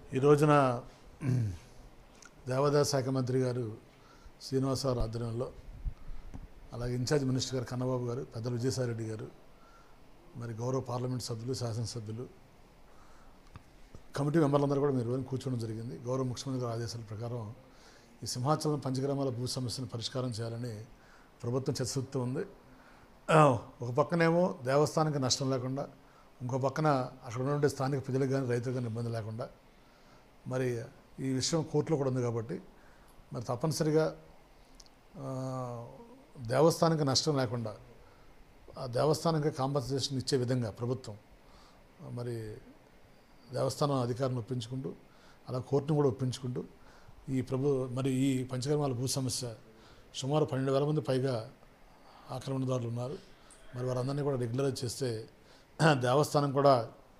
ఈ రోజున దేవాదాయ శాఖ మంత్రి గారు శ్రీనివాసరావు ఆధ్వర్యంలో అలాగే ఇన్ఛార్జ్ మినిస్టర్ గారు కన్నబాబు గారు పెద్దలు విజయసాయిరెడ్డి గారు మరి గౌరవ పార్లమెంట్ సభ్యులు శాసనసభ్యులు కమిటీ మెంబర్లందరూ కూడా మీరు రోజు కూర్చోవడం జరిగింది గౌరవ ముఖ్యమంత్రి గారి ఆదేశాల ప్రకారం ఈ సింహాచలం పంచగ్రామాల భూ సమస్యను పరిష్కారం చేయాలని ప్రభుత్వం చర్చిస్తూ ఉంది ఒక పక్కనేమో దేవస్థానానికి నష్టం లేకుండా ఇంకో పక్కన అక్కడ ఉన్నటువంటి స్థానిక ప్రజలకు కానీ రైతులకు కానీ ఇబ్బంది లేకుండా మరి ఈ విషయం కోర్టులో కూడా ఉంది కాబట్టి మరి తప్పనిసరిగా ఆ, దేవస్థానానికి నష్టం లేకుండా ఆ దేవస్థానానికి కాంపన్సేషన్ ఇచ్చే విధంగా ప్రభుత్వం ఆ, మరి దేవస్థానం అధికారులను ఒప్పించుకుంటూ అలా కోర్టును కూడా ఒప్పించుకుంటూ ఈ ప్రభు మరి ఈ పంచకర్మాల భూ సమస్య సుమారు పన్నెండు వేల మంది పైగా ఆక్రమణదారులు ఉన్నారు మరి వారందరినీ కూడా రెగ్యులరైజ్ చేస్తే దేవస్థానం కూడా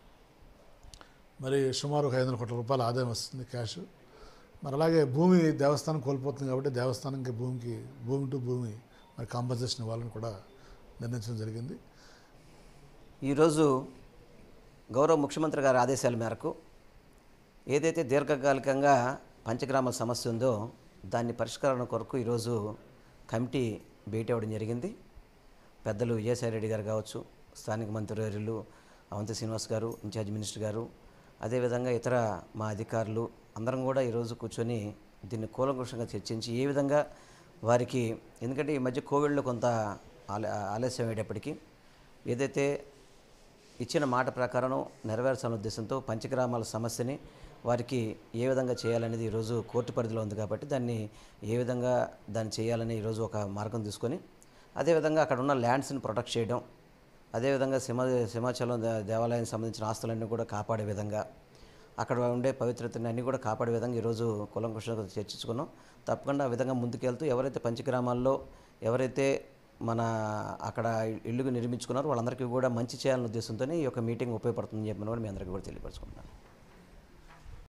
మరి సుమారు ఒక ఐదు వందల కోట్ల రూపాయల ఆదాయం వస్తుంది క్యాష్ మరి అలాగే భూమి దేవస్థానం కోల్పోతుంది కాబట్టి దేవస్థానంకి భూమికి భూమి టు భూమి మరి కాంపన్సేషన్ ఇవ్వాలని కూడా నిర్ణయించడం జరిగింది ఈరోజు గౌరవ ముఖ్యమంత్రి గారి ఆదేశాల మేరకు ఏదైతే దీర్ఘకాలికంగా పంచగ్రామ సమస్య ఉందో దాన్ని పరిష్కరణ కొరకు ఈరోజు కమిటీ భేటీ అవ్వడం జరిగింది పెద్దలు విజయసాయిరెడ్డి గారు కావచ్చు స్థానిక మంత్రివర్యులు అవంతి శ్రీనివాస్ గారు ఇన్ఛార్జ్ మినిస్టర్ గారు అదేవిధంగా ఇతర మా అధికారులు అందరం కూడా ఈరోజు కూర్చొని దీన్ని కూలంకుషంగా చర్చించి ఏ విధంగా వారికి ఎందుకంటే ఈ మధ్య కోవిడ్లో కొంత ఆల ఆలస్యం అయ్యేటప్పటికీ ఏదైతే ఇచ్చిన మాట ప్రకారం నెరవేర్చాలనే ఉద్దేశంతో పంచగ్రామాల సమస్యని వారికి ఏ విధంగా చేయాలనేది ఈరోజు కోర్టు పరిధిలో ఉంది కాబట్టి దాన్ని ఏ విధంగా దాన్ని చేయాలని ఈరోజు ఒక మార్గం తీసుకొని అదేవిధంగా అక్కడ ఉన్న ల్యాండ్స్ని ప్రొటెక్ట్ చేయడం అదేవిధంగా సింహ సింహాచలం దే- దేవాలయానికి సంబంధించిన ఆస్తులన్నీ కూడా కాపాడే విధంగా అక్కడ ఉండే పవిత్రతని అన్నీ కూడా కాపాడే విధంగా ఈరోజు కులంకుషంగా చర్చించుకున్నాం తప్పకుండా ఆ విధంగా ముందుకెళ్తూ ఎవరైతే పంచగ్రామాల్లో ఎవరైతే మన అక్కడ ఇల్లుగా నిర్మించుకున్నారో వాళ్ళందరికీ కూడా మంచి చేయాలనే ఉద్దేశంతో ఈ యొక్క మీటింగ్ ఉపయోగపడుతుందని చెప్పిన కూడా మీ అందరికీ కూడా తెలియపరచుకుంటున్నాను